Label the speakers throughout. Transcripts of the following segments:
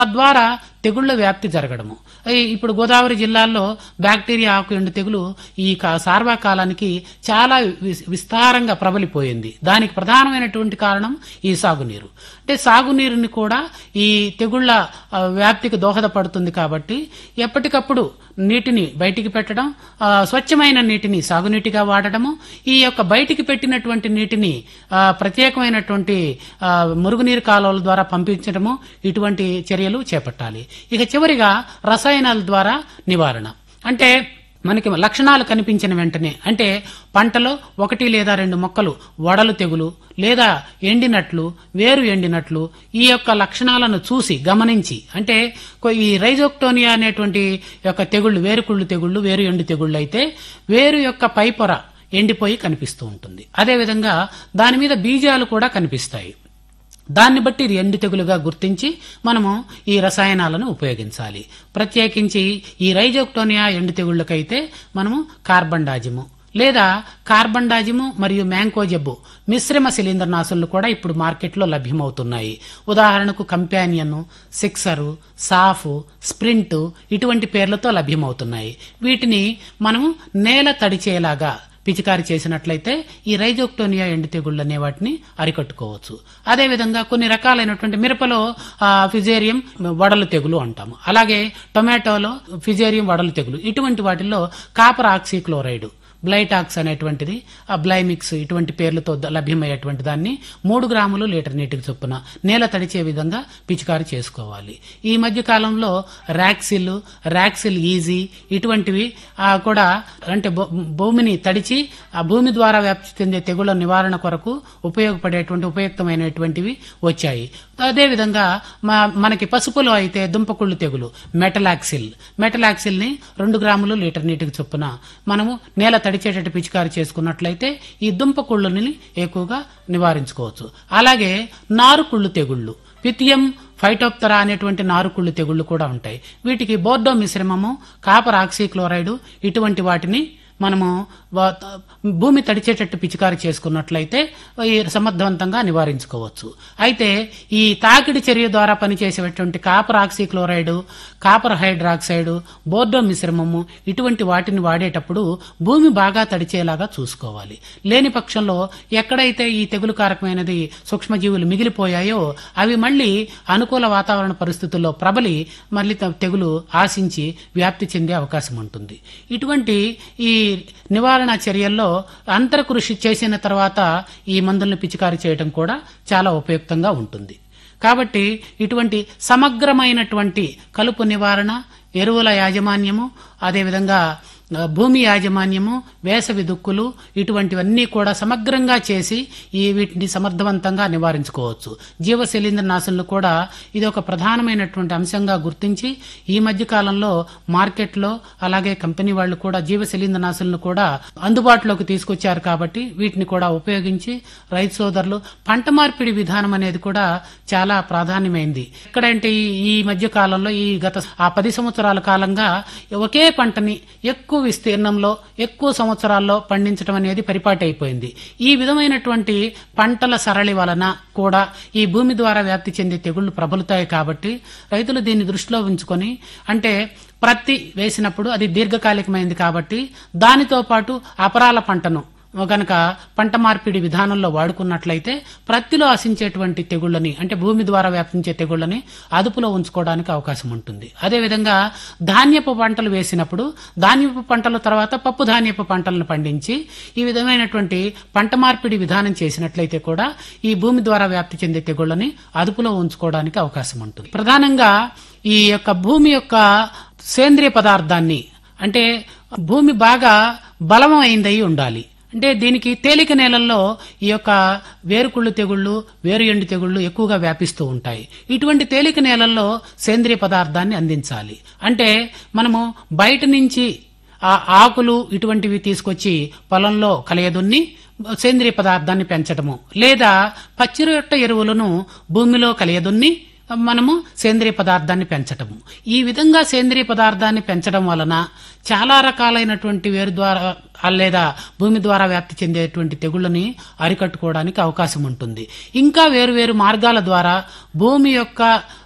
Speaker 1: తద్వారా తెగుళ్ల వ్యాప్తి జరగడము ఈ- ఇప్పుడు గోదావరి జిల్లాల్లో బ్యాక్టీరియా ఆకు ఎండు తెగులు ఈ కా- సార్వకాలానికి చాలా విస్- విస్తారంగా ప్రబలిపోయింది దానికి ప్రధానమైనటువంటి కారణం ఈ సాగునీరు అంటే సాగునీరుని కూడా ఈ తెగుళ్ల ఆ, వ్యాప్తికి దోహదపడుతుంది కాబట్టి ఎప్పటికప్పుడు నీటిని బయటికి పెట్టడం ఆ, స్వచ్ఛమైన నీటిని సాగునీటిగా వాడడము ఈ యొక్క బయటికి పెట్టినటువంటి నీటిని ఆ, ప్రత్యేకమైనటువంటి ఆ, మురుగునీరు కాలువల ద్వారా పంపించడము ఇటువంటి చర్యలు చేపట్టాలి ఇక చివరిగా రసాయనాల ద్వారా నివారణ అంటే మనకి లక్షణాలు కనిపించిన వెంటనే అంటే పంటలో ఒకటి లేదా రెండు మొక్కలు వడలు తెగులు లేదా ఎండినట్లు వేరు ఎండినట్లు ఈ యొక్క లక్షణాలను చూసి గమనించి అంటే కొ- ఈ రైజోక్టోనియా అనేటువంటి యొక్క తెగుళ్ళు వేరుకుళ్ళు తెగుళ్ళు వేరు ఎండు తెగుళ్ళు అయితే వేరు యొక్క పైపొర ఎండిపోయి కనిపిస్తూ ఉంటుంది అదేవిధంగా దాని మీద బీజాలు కూడా కనిపిస్తాయి దాన్ని బట్టి ఇది ఎండు తెగులుగా గుర్తించి మనము ఈ రసాయనాలను ఉపయోగించాలి ప్రత్యేకించి ఈ రైజోక్టోనియా ఎండు తెగుళ్ళకైతే మనము కార్బన్ డాజిము లేదా కార్బన్ డాజిము మరియు మ్యాంకో జబ్బు మిశ్రమ శిలీంద్ర నాశులు కూడా ఇప్పుడు మార్కెట్లో లభ్యమవుతున్నాయి ఉదాహరణకు కంపానియన్ సిక్సరు సాఫ్ స్ప్రింట్ ఇటువంటి పేర్లతో లభ్యమవుతున్నాయి వీటిని మనము నేల తడిచేలాగా పిచికారి చేసినట్లయితే ఈ రైజోక్టోనియా ఎండు తెగుళ్ళు అనే వాటిని అరికట్టుకోవచ్చు అదేవిధంగా కొన్ని రకాలైనటువంటి మిరపలో ఆ, ఫిజేరియం వడలు తెగులు అంటాము అలాగే టొమాటోలో ఫిజేరియం వడలు తెగులు ఇటువంటి వాటిల్లో కాపర్ ఆక్సీక్లోరైడ్ బ్లైటాక్స్ అనేటువంటిది ఆ బ్లైమిక్స్ ఇటువంటి పేర్లతో ద- లభ్యమయ్యేటువంటి దాన్ని మూడు గ్రాములు లీటర్ నీటికి చొప్పున నేల తడిచే విధంగా పిచికారి చేసుకోవాలి ఈ మధ్య కాలంలో ర్యాక్సిల్ ర్యాక్సిల్ ఈజీ ఇటువంటివి ఆ, కూడా అంటే భూ- భూమిని తడిచి ఆ భూమి ద్వారా వ్యాప్తి చెందే తెగుళ్ల నివారణ కొరకు ఉపయోగపడేటువంటి ఉపయుక్తమైనటువంటివి వచ్చాయి అదేవిధంగా మా మనకి పసుపులో అయితే దుంపకుళ్ళు తెగులు మెటలాక్సిల్ మెటలాక్సిల్ ని రెండు గ్రాములు లీటర్ నీటికి చొప్పున మనము నేల తడిచేటట్టు పిచికారి చేసుకున్నట్లయితే ఈ దుంపకుళ్ళని ఎక్కువగా నివారించుకోవచ్చు అలాగే నారుకుళ్ళు తెగుళ్ళు పితియం ఫైటోప్తరా అనేటువంటి నారుకుళ్ళు తెగుళ్ళు కూడా ఉంటాయి వీటికి బోర్డో మిశ్రమము కాపర్ ఆక్సీక్లోరైడ్ ఇటువంటి వాటిని మనము వా- భూమి తడిచేటట్టు పిచికారి చేసుకున్నట్లయితే ఈ సమర్థవంతంగా నివారించుకోవచ్చు అయితే ఈ తాకిడి చర్య ద్వారా పనిచేసేటువంటి copper oxychloride copper hydroxide Bordeaux మిశ్రమము ఇటువంటి వాటిని వాడేటప్పుడు భూమి బాగా తడిచేలాగా చూసుకోవాలి లేని పక్షంలో ఎక్కడైతే ఈ తెగులు కారకమైనది సూక్ష్మజీవులు మిగిలిపోయాయో అవి మళ్ళీ అనుకూల వాతావరణ పరిస్థితుల్లో ప్రబలి మళ్ళీ త- తెగులు ఆశించి వ్యాప్తి చెందే అవకాశం ఉంటుంది ఇటువంటి ఈ నివారణ చర్యల్లో అంతర కృషి చేసిన తర్వాత ఈ మందులను పిచికారి చేయడం కూడా చాలా ఉపయుక్తంగా ఉంటుంది కాబట్టి ఇటువంటి సమగ్రమైనటువంటి కలుపు నివారణ ఎరువుల యాజమాన్యము అదేవిధంగా ఆ, భూమి యాజమాన్యము వేసవి దుక్కులు ఇటువంటివన్నీ కూడా సమగ్రంగా చేసి ఈ వీటిని సమర్థవంతంగా నివారించుకోవచ్చు జీవ శిలీంద్ర నాశనలు కూడా ఇది ఒక ప్రధానమైనటువంటి అంశంగా గుర్తించి ఈ మధ్య కాలంలో మార్కెట్లో అలాగే కంపెనీ వాళ్ళు కూడా జీవ శిలీంద్ర నాశనలు కూడా అందుబాటులోకి తీసుకొచ్చారు కాబట్టి వీటిని కూడా ఉపయోగించి రైతు సోదరులు పంట మార్పిడి విధానం అనేది కూడా చాలా ప్రాధాన్యమైంది ఎక్కడంటే ఈ- ఈ మధ్య కాలంలో ఈ గత ఆ పది సంవత్సరాల కాలంగా ఒకే పంటని ఎక్కువ విస్తీర్ణంలో ఎక్కువ సంవత్సరాల్లో పండించడం అనేది పరిపాటి అయిపోయింది ఈ విధమైనటువంటి పంటల సరళి వలన కూడా ఈ భూమి ద్వారా వ్యాప్తి చెందే తెగుళ్లు ప్రబలుతాయి కాబట్టి రైతులు దీన్ని దృష్టిలో ఉంచుకొని అంటే ప్రత్తి వేసినప్పుడు అది దీర్ఘకాలికమైంది కాబట్టి దానితో పాటు అపరాల పంటను గనక పంట మార్పిడి విధానంలో వాడుకున్నట్లయితే ప్రత్తిలో ఆశించేటువంటి తెగుళ్ళని అంటే భూమి ద్వారా వ్యాపించే తెగుళ్ళని అదుపులో ఉంచుకోవడానికి అవకాశం ఉంటుంది అదేవిధంగా ధాన్యపు పంటలు వేసినప్పుడు ధాన్యపు పంటల తర్వాత పప్పు ధాన్యపు పంటలను పండించి ఈ విధమైనటువంటి పంట మార్పిడి విధానం చేసినట్లయితే కూడా ఈ భూమి ద్వారా వ్యాప్తి చెందే తెగుళ్ళని అదుపులో ఉంచుకోవడానికి అవకాశం ఉంటుంది ప్రధానంగా ఈ యొక్క భూమి యొక్క సేంద్రియ పదార్థాన్ని అంటే భూమి బాగా బలమైందై ఉండాలి అంటే దీనికి తేలిక నేలల్లో ఈ యొక్క వేరుకుళ్ళు తెగుళ్ళు వేరు ఎండు తెగుళ్ళు ఎక్కువగా వ్యాపిస్తూ ఉంటాయి ఇటువంటి తేలిక నేలల్లో సేంద్రియ పదార్థాన్ని అందించాలి అంటే మనము బయట నుంచి ఆ ఆకులు ఇటువంటివి తీసుకొచ్చి పొలంలో కలయదున్ని సేంద్రియ పదార్థాన్ని పెంచటము లేదా పచ్చిరొట్ట ఎరువులను భూమిలో కలియదున్ని మనము సేంద్రియ పదార్థాన్ని పెంచటము ఈ విధంగా సేంద్రియ పదార్థాన్ని పెంచడం వలన చాలా రకాలైనటువంటి వేరు ద్వారా లేదా భూమి ద్వారా వ్యాప్తి చెందేటువంటి తెగుళ్ళని అరికట్టుకోవడానికి అవకాశం ఉంటుంది ఇంకా వేరు వేరు మార్గాల ద్వారా భూమి యొక్క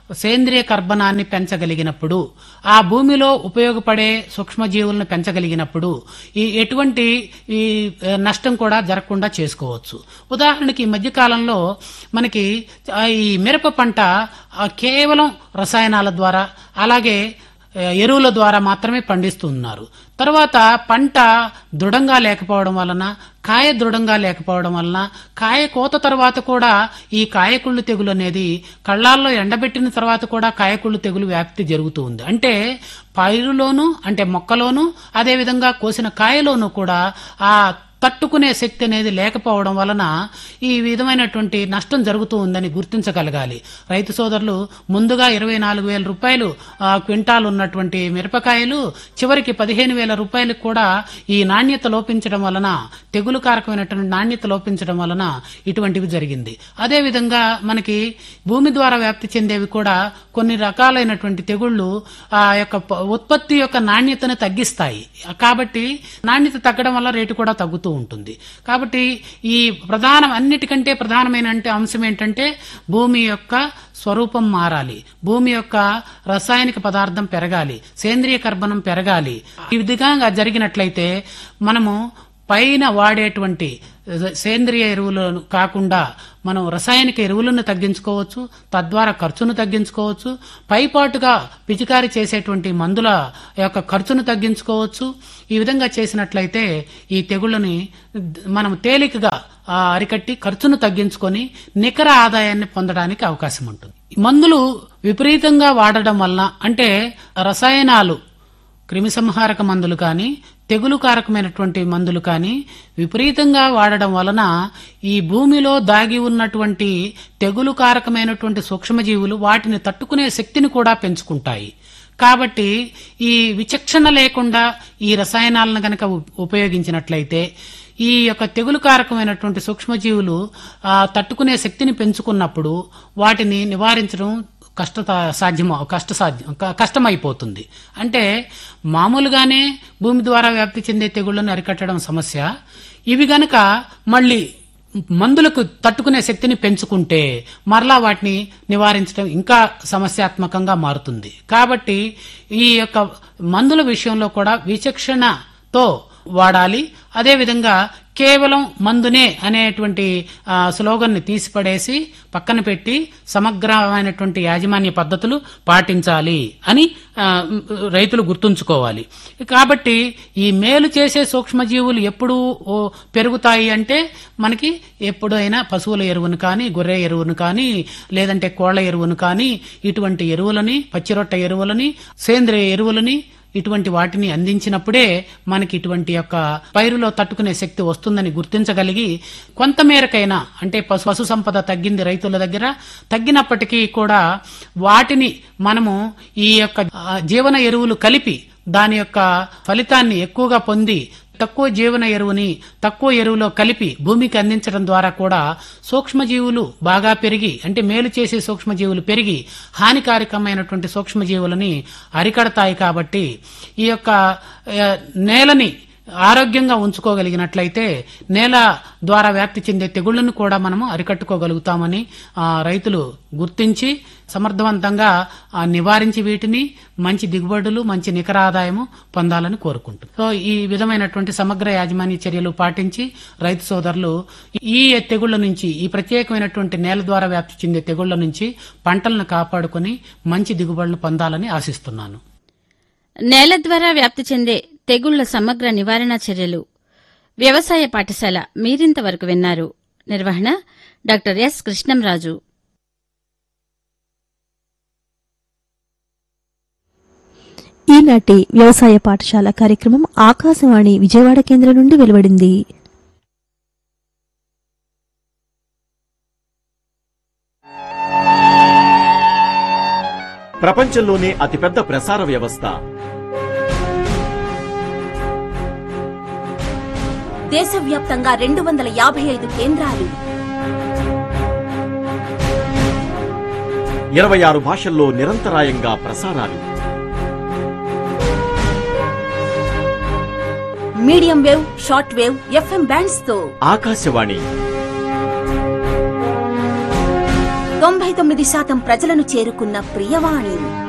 Speaker 1: సేంద్రియ కర్బనాన్ని పెంచగలిగినప్పుడు ఆ భూమిలో ఉపయోగపడే సూక్ష్మజీవులను పెంచగలిగినప్పుడు ఈ ఎటువంటి ఈ ఆ, నష్టం కూడా జరగకుండా చేసుకోవచ్చు ఉదాహరణకి ఈ మధ్యకాలంలో మనకి ఆ, ఈ మిరప పంట ఆ, కేవలం రసాయనాల ద్వారా అలాగే ఆ, ఎరువుల ద్వారా మాత్రమే పండిస్తున్నారు తర్వాత పంట దృఢంగా లేకపోవడం వలన కాయ దృఢంగా లేకపోవడం వలన కాయ కోత తర్వాత కూడా ఈ కాయకుళ్ళు తెగులు అనేది కళ్ళాల్లో ఎండబెట్టిన తర్వాత కూడా కాయకుళ్ళు తెగులు వ్యాప్తి జరుగుతూ ఉంది అంటే పైరులోను అంటే మొక్కలోను అదేవిధంగా కోసిన కాయలోను కూడా ఆ తట్టుకునే శక్తి అనేది లేకపోవడం వలన ఈ విధమైనటువంటి నష్టం జరుగుతూ ఉందని గుర్తించగలగాలి రైతు సోదరులు ముందుగా ఇరవై నాలుగు వేల రూపాయలు ఆ, క్వింటాల్ ఉన్నటువంటి మిరపకాయలు చివరికి పదిహేను వేల రూపాయలకు కూడా ఈ నాణ్యత లోపించడం వలన తెగులు కారకమైనటువంటి నాణ్యత లోపించడం వలన ఇటువంటివి జరిగింది అదేవిధంగా మనకి భూమి ద్వారా వ్యాప్తి చెందేవి కూడా కొన్ని రకాలైనటువంటి తెగుళ్లు ఆ యొక్క ప- ఉత్పత్తి యొక్క నాణ్యతను తగ్గిస్తాయి కాబట్టి నాణ్యత తగ్గడం వల్ల రేటు కూడా తగ్గుతూ ఉంటుంది కాబట్టి ఈ ప్రధానం అన్నిటికంటే ప్రధానమైన అంటే అంశం ఏంటంటే భూమి యొక్క స్వరూపం మారాలి భూమి యొక్క రసాయనిక పదార్థం పెరగాలి సేంద్రియ కర్బనం పెరగాలి ఈ విధంగా జరిగినట్లయితే మనము పైన వాడేటువంటి సేంద్రియ ఎరువులను కాకుండా మనం రసాయనిక ఎరువులను తగ్గించుకోవచ్చు తద్వారా ఖర్చును తగ్గించుకోవచ్చు పైపాటుగా పిచికారి చేసేటువంటి మందుల యొక్క ఖర్చును తగ్గించుకోవచ్చు ఈ విధంగా చేసినట్లయితే ఈ తెగుళ్ళని మనం తేలికగా ఆ, అరికట్టి ఖర్చును తగ్గించుకొని నికర ఆదాయాన్ని పొందడానికి అవకాశం ఉంటుంది మందులు విపరీతంగా వాడడం వలన అంటే రసాయనాలు క్రిమిసంహారక మందులు కానీ తెగులు కారకమైనటువంటి మందులు కానీ విపరీతంగా వాడడం వలన ఈ భూమిలో దాగి ఉన్నటువంటి తెగులు కారకమైనటువంటి సూక్ష్మజీవులు వాటిని తట్టుకునే శక్తిని కూడా పెంచుకుంటాయి కాబట్టి ఈ విచక్షణ లేకుండా ఈ రసాయనాలను గనక ఉ- ఉపయోగించినట్లయితే ఈ యొక్క తెగులు కారకమైనటువంటి సూక్ష్మజీవులు ఆ, తట్టుకునే శక్తిని పెంచుకున్నప్పుడు వాటిని నివారించడం కష్ట సాధ్యం కష్ట సాధ్యం క- కష్టమైపోతుంది అంటే మామూలుగానే భూమి ద్వారా వ్యాప్తి చెందే తెగుళ్లను అరికట్టడం సమస్య ఇవి గనక మళ్ళీ మందులకు తట్టుకునే శక్తిని పెంచుకుంటే మరలా వాటిని నివారించడం ఇంకా సమస్యాత్మకంగా మారుతుంది కాబట్టి ఈ యొక్క మందుల విషయంలో కూడా విచక్షణతో వాడాలి అదేవిధంగా కేవలం మందునే అనేటువంటి ఆ, స్లోగన్ని తీసిపడేసి పక్కన పెట్టి సమగ్రమైనటువంటి యాజమాన్య పద్ధతులు పాటించాలి అని ఆ, రైతులు గుర్తుంచుకోవాలి కాబట్టి ఈ మేలు చేసే సూక్ష్మజీవులు ఎప్పుడు ఓ, పెరుగుతాయి అంటే మనకి ఎప్పుడైనా పశువుల ఎరువును కానీ గొర్రె ఎరువును కానీ లేదంటే కోళ్ల ఎరువును కానీ ఇటువంటి ఎరువులని పచ్చిరొట్ట ఎరువులని సేంద్రియ ఎరువులని ఇటువంటి వాటిని అందించినప్పుడే మనకి ఇటువంటి యొక్క పైరులో తట్టుకునే శక్తి వస్తుందని గుర్తించగలిగి కొంతమేరకైనా అంటే పశు పశు సంపద తగ్గింది రైతుల దగ్గర తగ్గినప్పటికీ కూడా వాటిని మనము ఈ యొక్క ఆ, జీవన ఎరువులు కలిపి దాని యొక్క ఫలితాన్ని ఎక్కువగా పొంది తక్కువ జీవన ఎరువుని తక్కువ ఎరువులో కలిపి భూమికి అందించడం ద్వారా కూడా సూక్ష్మజీవులు బాగా పెరిగి అంటే మేలు చేసే సూక్ష్మజీవులు పెరిగి హానికారకమైనటువంటి సూక్ష్మజీవులని అరికడతాయి కాబట్టి ఈ యొక్క ఆ, నేలని ఆరోగ్యంగా ఉంచుకోగలిగినట్లయితే నేల ద్వారా వ్యాప్తి చెందే తెగుళ్లను కూడా మనము అరికట్టుకోగలుగుతామని ఆ, రైతులు గుర్తించి సమర్థవంతంగా ఆ, నివారించి వీటిని మంచి దిగుబడులు మంచి నికర ఆదాయము పొందాలని కోరుకుంటుంది సో ఈ విధమైనటువంటి సమగ్ర యాజమాన్య చర్యలు పాటించి రైతు సోదరులు ఈ తెగుళ్ల నుంచి ఈ ప్రత్యేకమైనటువంటి నేల ద్వారా వ్యాప్తి చెందే తెగుళ్ల నుంచి పంటలను కాపాడుకొని మంచి దిగుబడులు పొందాలని ఆశిస్తున్నాను
Speaker 2: నేల ద్వారా వ్యాప్తి చెందే తెగుళ్ల సమగ్ర నివారణ చర్యలు వ్యవసాయ పాఠశాల మీరింతవరకు విన్నారు నిర్వహణ డాక్టర్ ఎస్ కృష్ణంరాజు
Speaker 3: ఈనాటి వ్యవసాయ పాఠశాల కార్యక్రమం ఆకాశవాణి విజయవాడ కేంద్రం నుండి వెలువడింది
Speaker 4: ప్రపంచంలోనే అతిపెద్ద ప్రసార వ్యవస్థ
Speaker 5: దేశవ్యాప్తంగా రెండు వందల యాభై ఐదు కేంద్రాలు
Speaker 4: ఇరవై ఆరు భాషల్లో నిరంతరాయంగా ప్రసారాలు
Speaker 5: medium wave short wave FM bands తో
Speaker 4: ఆకాశవాణి
Speaker 5: తొంభై తొమ్మిది శాతం ప్రజలను చేరుకున్న ప్రియవాణి